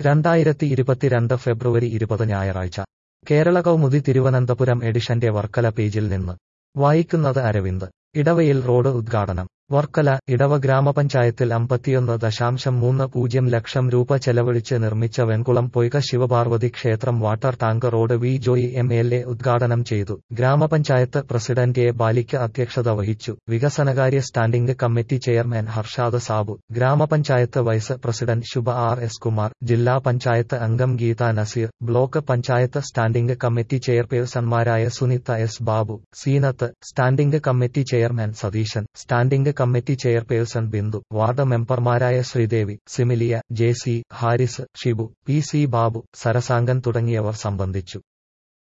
രണ്ടായിരത്തി ഇരുപത്തിരണ്ട് ഫെബ്രുവരി ഇരുപത് ഞായറാഴ്ച കേരള കൗമുദി തിരുവനന്തപുരം എഡിഷന്റെ വർക്കല പേജിൽ നിന്ന് വായിക്കുന്നത് അരവിന്ദ് ഇടവയിൽ റോഡ് ഉദ്ഘാടനം വർക്കല ഇടവ ഗ്രാമപഞ്ചായത്തിൽ അമ്പത്തിയൊന്ന് ദശാംശം മൂന്ന് പൂജ്യം ലക്ഷം രൂപ ചെലവഴിച്ച് നിർമ്മിച്ച വെൺകുളം പൊയ്ക ശിവപാർവതി ക്ഷേത്രം water tank road V Joy M L A ഉദ്ഘാടനം ചെയ്തു ഗ്രാമപഞ്ചായത്ത് പ്രസിഡന്റ് എ ബാലിക്ക് അധ്യക്ഷത വഹിച്ചു വികസനകാര്യ standing committee chairman Harshad Sabu ഗ്രാമപഞ്ചായത്ത് vice president Shubha R S Kumar ജില്ലാ പഞ്ചായത്ത് അംഗം Geetha Nazeer block panchayat standing committee ചെയർപേഴ്സൺമാരായ Sunitha S Babu Seenath standing committee chairman Satheesan standing committee chairperson Bindu ward മെമ്പർമാരായ Sreedevi Similia J C Haris Shibu P C Babu Sarasangan തുടങ്ങിയവർ സംബന്ധിച്ചു